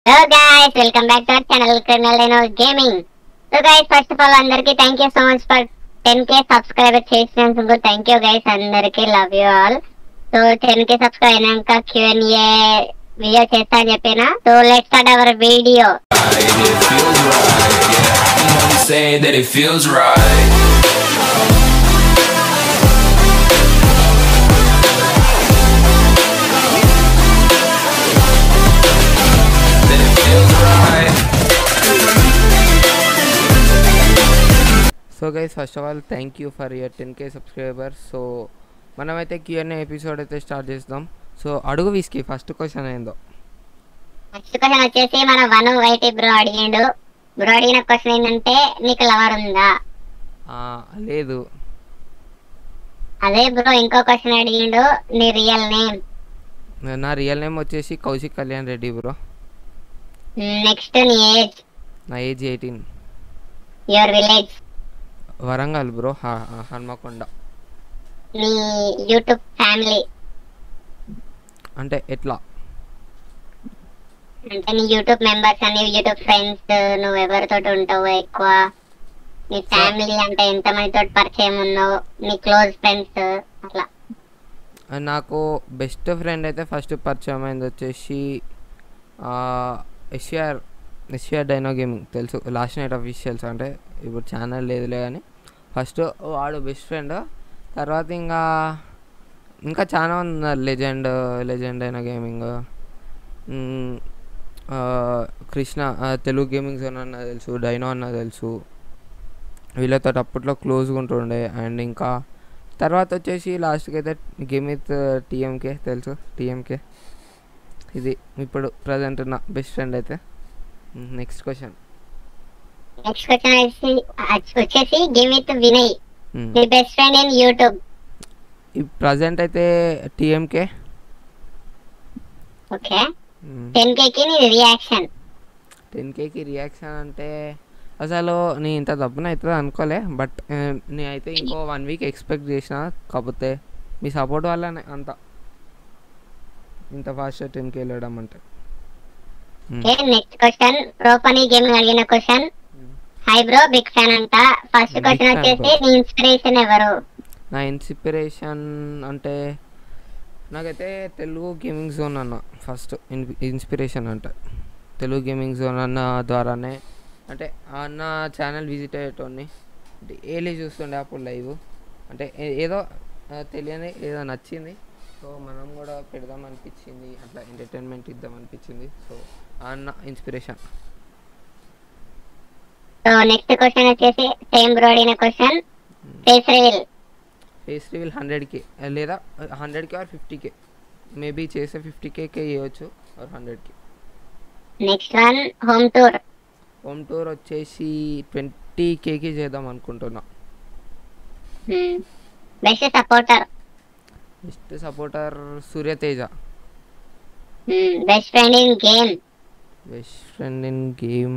Hello guys welcome back to our channel criminal dino gaming so guys first of all అందరికి thank you so much for ten K subscriber చేసినందుకు thank you guys అందరికి love you all so ten K subscribe అయినాక Q and A video చేస్తా అని చెప్పిన so let start our video It feels right, yeah. You know me saying that it feels right. That it feels right. So guys first of all thank you for your ten K subscribers so మనమైతే Q and A episode అయితే start చేద్దాం so అడుగు విస్కి first question ఏందో next question వచ్చేసి మన one white bro అడిగిండు bro అడిగిన క్వశ్చన్ ఏంటంటే నీకు లవర్ ఉందా ఆ, లేదు అదే బ్రో ఇంకో క్వశ్చన్ అడిగిండు నీ రియల్ నేమ్ నా రియల్ నేమ్ వచ్చేసి కౌశిక్ కళ్యాణ్ రెడ్డి బ్రో నెక్స్ట్ నీ ఏజ్ నా age eighteen your village Warangal bro Hanamkonda నీ యూట్యూబ్ ఫ్యామిలీ అంటే ఎట్లా అంటే నీ యూట్యూబ్ మెంబర్స్ అని యూట్యూబ్ ఫ్రెండ్స్ నువ్వు ఎవరితో ఉంటావు ఎక్కువ నీ ఫ్యామిలీ అంటే ఎంత మందితో పరిచయం ఉన్నావు నీ క్లోజ్ ఫ్రెండ్స్ అట్లా ఆ, నాకు బెస్ట్ ఫ్రెండ్ అయితే ఫస్ట్ పరిచయం అయింది వచ్చేసి ఎస్ఆర్ ఎస్ఆర్ డైనో గేమింగ్ తెలుసు లాస్ట్ నైట్ అఫీషియల్స్ అంటే ఇప్పుడు ఛానల్ లేదులే కానీ ఫస్ట్ వాడు బెస్ట్ ఫ్రెండ్ తర్వాత ఇంకా ఇంకా చాలా మంది ఉన్నారు లెజెండ్ లెజెండ్ అయిన గేమింగ్ కృష్ణ ఆ, తెలుగు గేమింగ్ జోన్ అన్న తెలుసు డైనో అన్న తెలుసు వీళ్ళతో అప్పట్లో క్లోజ్గా ఉంటుండే అండ్ ఇంకా తర్వాత వచ్చేసి లాస్ట్కి అయితే గేమ్ విత్ టీఎంకే తెలుసు టీఎంకే ఇది ఇప్పుడు ప్రజెంట్ నా బెస్ట్ ఫ్రెండ్ అయితే నెక్స్ట్ క్వశ్చన్ నెక్స్ట్ క్వశ్చన్ వచ్చేసి వచ్చేసి గివ్ విత్ వినయ్ నీ బెస్ట్ ఫ్రెండ్ ఇన్ యూట్యూబ్ ఈ ప్రజెంట్ అయితే టీఎంకే ఓకే టెన్ కేకి నీ రియాక్షన్ టెన్ కేకి రియాక్షన్ అంటే అసలు నీ ఇంత దబ్బున అవుతుంది అనుకోలే బట్ నేను అయితే ఇంకో వన్ వీక్ ఎక్స్పెక్ట్ చేసిన కాకపోతే మీ సపోర్ట్ వల్లనే అంత ఇంత ఫాస్ట్ టెన్కి వెళ్ళడం అంటే ఓకే నెక్స్ట్ క్వశ్చన్ ప్రోపనీ గేమింగ్ అడిగిన question hi bro big fan అంట ఫస్ట్ Big క్వశ్చన్ fan, వచ్చేసి bro. నీ ఇన్స్పిరేషన్ ఎవరు నా ఇన్స్పిరేషన్ అంటే నాకైతే తెలుగు గేమింగ్ జోన్ అన్న ఫస్ట్ ఇన్స్పిరేషన్ అంటే తెలుగు గేమింగ్ జోన్ అన్న ద్వారానే అంటే ఆ అన్న ఛానల్ విజిట్ అయ్యేటోని అంటే ఏలే చూస్తుండే అప్పుడు లైవ్ అంటే ఏ- ఏదో ఆ, తెలియని ఏదో నచ్చింది సో మనం కూడా పెడదాం అనిపించింది అట్లా ఎంటర్టైన్మెంట్ ఇద్దాం అనిపించింది సో ఆ అన్న ఇన్స్పిరేషన్ సో నెక్స్ట్ క్వశ్చన్ వచ్చేసి సేమ్ బ్రో అడిగిన question face reveal face reveal హండ్రెడ్కి లేదా హండ్రెడ్కి ఆర్ ఫిఫ్టీకే మేబీ చేసే ఫిఫ్టీ కేకే చేయవచ్చు ఆర్ హండ్రెడ్కి next one home tour home tour వచ్చేసి ట్వంటీ కేకి చేద్దాం అనుకుంటున్నా best supporter best supporter Suryateja best friend in game best friend in game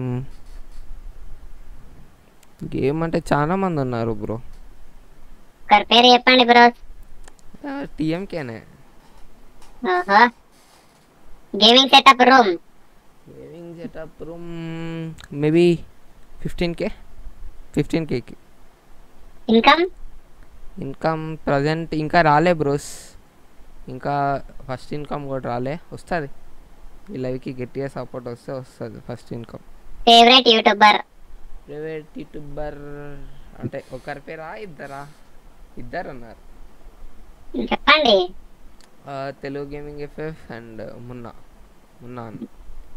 game అంటే చాలా మంది ఉన్నారు బ్రో ఒకరి పేరు చెప్పండి బ్రో టీఎంకేనే ఓహో gaming setup room gaming setup room maybe fifteen K fifteen కేకి ఇన్కమ్ ఇన్కమ్ ప్రజెంట్ ఇంకా రాలే బ్రోస్ ఇంకా ఫస్ట్ ఇన్కమ్ కూడా రాలే వస్తుంది ఈ లైవ్కి గట్టిగా సపోర్ట్ వస్తే వస్తుంది first income favourite YouTuber private YouTuber అంటే ఒకరి పేరా ఇద్దరా ఇద్దరు అన్నారు చెప్పండి ఆ, Telugu gaming FF and Munna Munna అన్న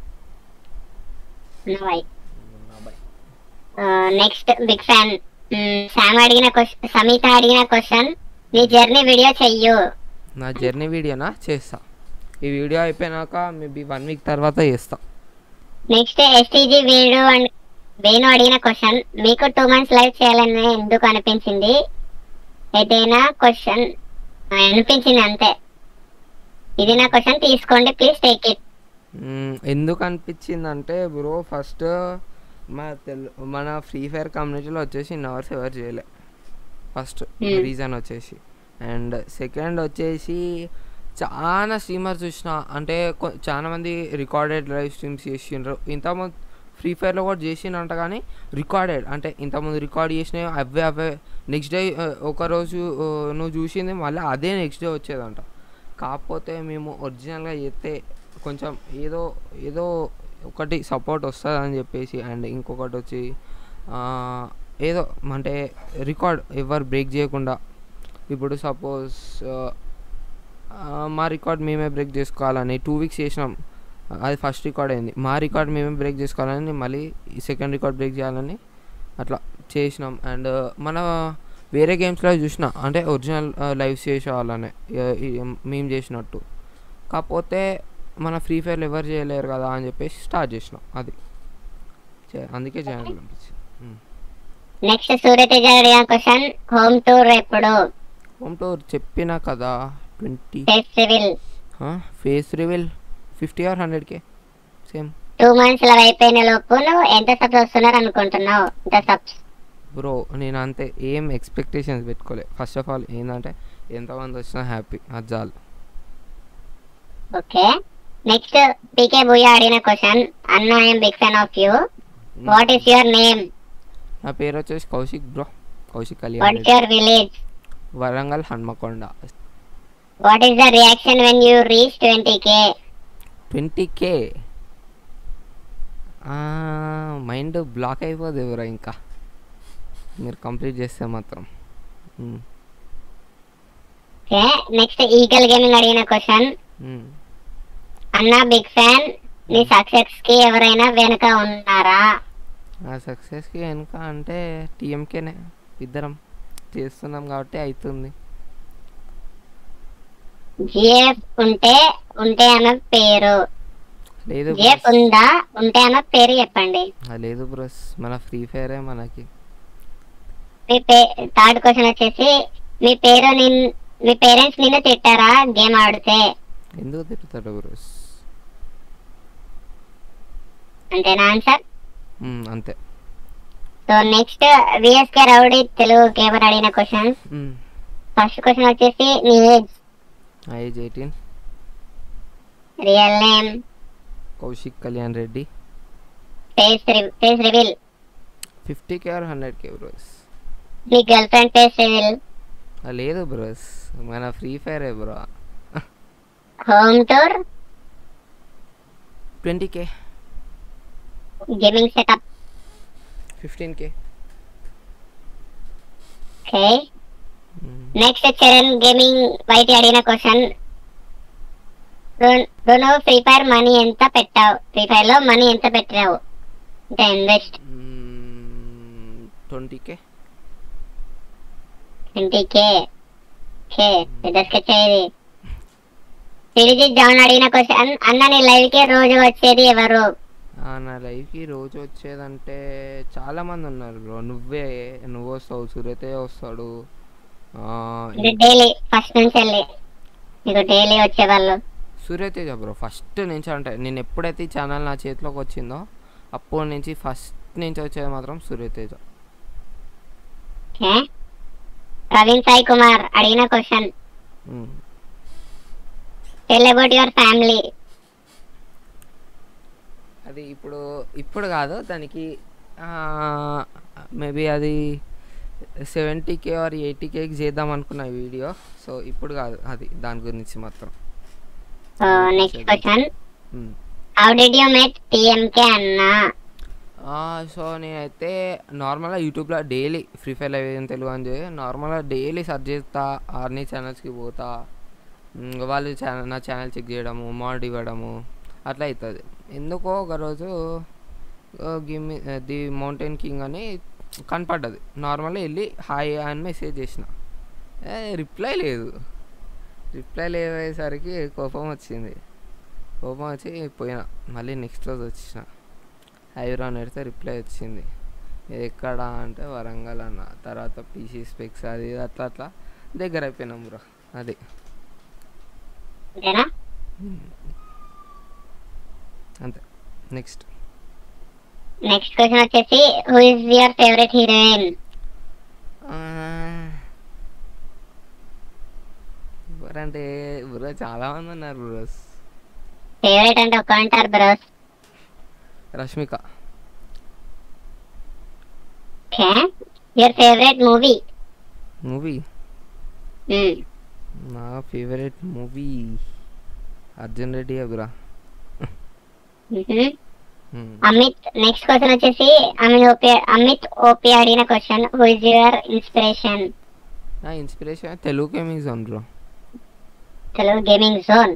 boy Munna boy next big fan Sam అడిగిన క్వశ్చన్ సమీత అడిగిన క్వశ్చన్ నీ జర్నీ వీడియో చెయ్యు నా జర్నీ వీడియోనా చేస్తా ఈ వీడియో అయిపోయినాక మేబీ వన్ వీక్ తర్వాత చేస్తా నెక్స్ట్ ఎస్టీజీ వీడు అండ్ వేణు అడిగిన క్వశ్చన్ మీకు టూ మంత్స్ లైవ్ చేయాలని ఎందుకు అనిపించింది ఏదైనా క్వశ్చన్ అనిపించింది అంతే ఇది నా క్వశ్చన్ తీసుకోండి ప్లీజ్ టేక్ ఇట్ మ్మ్, ఎందుకు అనిపించింది అంటే బ్రో ఫస్ట్ మా తెలు మన ఫ్రీ ఫైర్ కమ్యూనిటీలో వచ్చేసి నవర్స్ ఎవరు చేయలే ఫస్ట్ Hmm. రీజన్ వచ్చేసి అండ్ సెకండ్ వచ్చేసి చాలా స్ట్రీమర్స్ చూసిన అంటే కొ- చాలా మంది రికార్డెడ్ లైవ్ స్ట్రీమ్స్ చేసిండ్రు ఇంతకుముందు ఫ్రీ ఫైర్లో కూడా చేసిండంట కానీ రికార్డెడ్ అంటే ఇంతకుముందు రికార్డ్ చేసినవి అవే అవే నెక్స్ట్ డే ఒకరోజు ఆ, నువ్వు చూసింది మళ్ళీ అదే నెక్స్ట్ డే వచ్చేదంట కాకపోతే మేము ఒరిజినల్గా చేస్తే కొంచెం ఏదో ఏదో ఒకటి సపోర్ట్ వస్తుంది అని చెప్పేసి అండ్ ఇంకొకటి వచ్చి ఆ, ఏదో అంటే రికార్డ్ ఎవరు బ్రేక్ చేయకుండా ఇప్పుడు సపోజ్ మా రికార్డ్ మేమే బ్రేక్ చేసుకోవాలని టూ వీక్స్ చేసినాం అది ఫస్ట్ రికార్డ్ అయింది మా రికార్డ్ మేమే బ్రేక్ చేసుకోవాలని మళ్ళీ సెకండ్ రికార్డ్ బ్రేక్ చేయాలని అట్లా చేసినాం అండ్ మన వేరే గేమ్స్లో చూసిన అంటే ఒరిజినల్ లైవ్స్ చేసే వాళ్ళనే ఇ- ఇ- మేము చేసినట్టు కాకపోతే మన ఫ్రీ ఫైర్లో ఎవరు చేయలేరు కదా అని చెప్పేసి స్టార్ట్ చేసినాం అది చే- అందుకే చేయాలనిపించింది నెక్స్ట్ సూర్యతేజ అడిగిన క్వశ్చన్ హోమ్ టూర్ ఎప్పుడు హోమ్ టూర్ చెప్పినా కదా twenty festival face reveal fifty or హండ్రెడ్కే సేమ్ టూ మంత్స్ లో అయిపోయిన లోపు నువ్వు ఎంత సబ్స్ వస్తున్నారు అనుకుంటున్నావు ఎంత సబ్స్ బ్రో నేను అంతే ఏం ఎక్స్పెక్టేషన్స్ పెట్టుకోలే ఫస్ట్ ఆఫ్ ఆల్ ఏంటంటే ఎంతమంది వచ్చినా హ్యాపీ అది చాలు ఓకే నెక్స్ట్ పీకే భూయా అడిగిన క్వశ్చన్ అన్న I'm big fan of you what is your name నా పేరు వచ్చేసి Kaushik bro Kaushik what Kalyan is your village Warangal Hanamkonda what is the reaction when you reach twenty K twenty K mind block అయిపోదు ఎవరో ఇంకా మీరు కంప్లీట్ చేస్తే మాత్రం hmm. Okay next eagle gaming అడిగిన క్వశ్చన్ మ్మ్. అన్న బిగ్ ఫ్యాన్ నీ సక్సెస్ కి ఎవరైనా వెనుక ఉన్నారా ఆ సక్సెస్కి వెనుక అంటే టీఎంకేనే ఇద్దరం చేస్తున్నాం కాబట్టి అవుతుంది జిఎఫ్ ఉంటే ఉంటే అన్న పేరు లేదు జిఎఫ్ bros. ఉందా ఉంటే అన్న పేరు చెప్పండి ఆ, లేదు బ్రోస్ మన ఫ్రీ ఫైరే మనకి మీ పే థర్డ్ క్వశ్చన్ వచ్చేసి మీ పేరు నిన్ మీ పేరెంట్స్ నిన్ను తిట్టారా గేమ్ ఆడితే ఎందుకు తిరుగుతాడు బ్రోస్ అంతేనా ఆన్సర్ మ్మ్, అంతే so next VSK rowdy Telugu gamer అడిగిన క్వశ్చన్ మ్మ్. ఫస్ట్ క్వశ్చన్ వచ్చేసి నీ ఏజ్ నా age eighteen real name Kaushik Kalyan Reddy face face reveal fifty K or hundred K bros మీ గర్ల్ ఫ్రెండ్ ఫేస్ రివీల్ ఆ, లేదు బ్రోస్ మన ఫ్రీ ఫైరే bro home tour twenty K gaming setup fifteen K okay next Charan gaming white అడిగిన question నువ్వు free fire money ఎంత పెట్టావు free fire లో మనీ ఎంత పెట్టావు అంటే invest twenty K twenty K okay పెద్ద స్కెచ్ అయ్యేది సిరిజి జాన్ అడిగిన క్వశ్చన్ అన్న నీ లైవ్ కి రోజు వచ్చేది ఎవరు నా లైఫ్కి రోజు వచ్చేదంటే చాలా మంది ఉన్నారు బ్రో నువ్వే నువ్వు వస్తావు సురేతే వస్తాడు ఆ, ఇది డైలీ ఫస్ట్ నుంచి వెళ్ళి మీకు డైలీ వచ్చేవాళ్ళు సూర్యతేజ బ్రో ఫస్ట్ నుంచి అంటే నేను ఎప్పుడైతే ఈ ఛానల్ నా చేతిలోకి వచ్చిందో అప్పటి నుంచి ఫస్ట్ నుంచి వచ్చేది మాత్రం సూర్యతేజ ఓకే ప్రవీణ్ సాయి కుమార్ అడిగిన question hmm. Tell about your family అది ఇప్పుడు ఇప్పుడు కాదు దానికి మేబీ అది సెవెంటీ కే ఆర్ ఎయిటీ కేకి చేద్దాం అనుకున్న వీడియో సో ఇప్పుడు కాదు అది దాని గురించి మాత్రం so next question hmm. How did you met TMK అన్నా ఆ, సో నేనైతే నార్మల్గా యూట్యూబ్లో డైలీ ఫ్రీ ఫైర్ లైవ్ ఏం తెలుగు అని చెప్పి నార్మల్గా డైలీ సెర్చ్ చేస్తా ఆర్నీ ఛానల్స్కి పోతా మ్, వాళ్ళు ఛానల్ నా ఛానల్ చెక్ చేయడము మోడ్ ఇవ్వడము అట్లా అవుతుంది ఎందుకో ఒకరోజు గిమ్ ది మౌంటైన్ కింగ్ అని కనపడ్డది నార్మల్గా వెళ్ళి హాయ్ అని మెసేజ్ చేసిన ఏ రిప్లై లేదు రిప్లై లేవేసరికి కోపం వచ్చింది కోపం వచ్చి పోయినా మళ్ళీ నెక్స్ట్ రోజు వచ్చిన హైరా అని పెడితే రిప్లై వచ్చింది ఇది ఎక్కడ అంటే వరంగల్ అన్న తర్వాత పీసీ స్పెక్స్ అది ఇది అట్లా అట్లా దగ్గర అయిపోయినాం బ్రో అది అంతేనా అంతే నెక్స్ట్ నెక్స్ట్ క్వశ్చన్ వచ్చేసి who is your favourite heroine favourite అంటే బ్రో చాలా మంది ఉన్నారు బ్రోస్ ఫేవరెట్ అంటే ఒక అంటారు bros Rashmika okay your favourite movie movie నా favourite movie Arjun Reddy bro Amit next question వచ్చేసి అమిత్ ఓపి అమిత్ ఓపి అడిగిన question who is your inspiration నా inspiration Telugu gaming zone bro Telugu gaming zone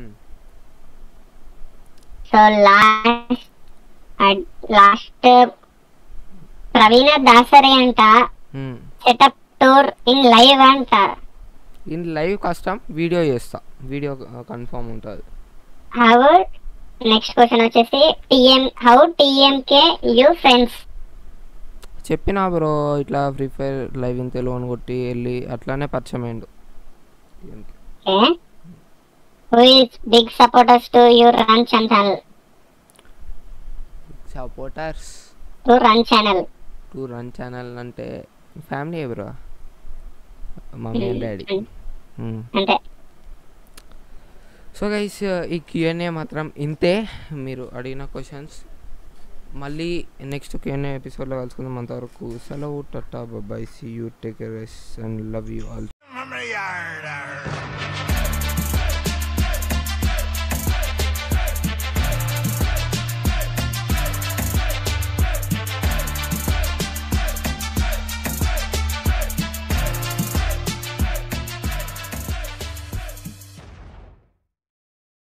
so last last Praveena Dasari అంట సెటప్ టూర్ ఇన్ లైవ్ అంట in live కష్టం video చేస్తా video confirm ఉంటుంది how next question వచ్చేసి TM how TMK you friends చెప్పిన bro ఇట్లా free fire live in Telugu అని కొట్టి వెళ్ళి అట్లానే పరిచయం అయిండు okay who is big supporters to your run channel supporters to run channel two run channel అంటే family bro mummy and daddy అంటే సో గైస్ ఈ క్యూఎన్ఏ మాత్రం ఇంతే మీరు అడిగిన క్వశ్చన్స్ మళ్ళీ నెక్స్ట్ క్యూఎన్ఏ ఎపిసోడ్లో కలుసుకుందాం అంతవరకు సెలవు tata bye see you take care and love you all From the yard,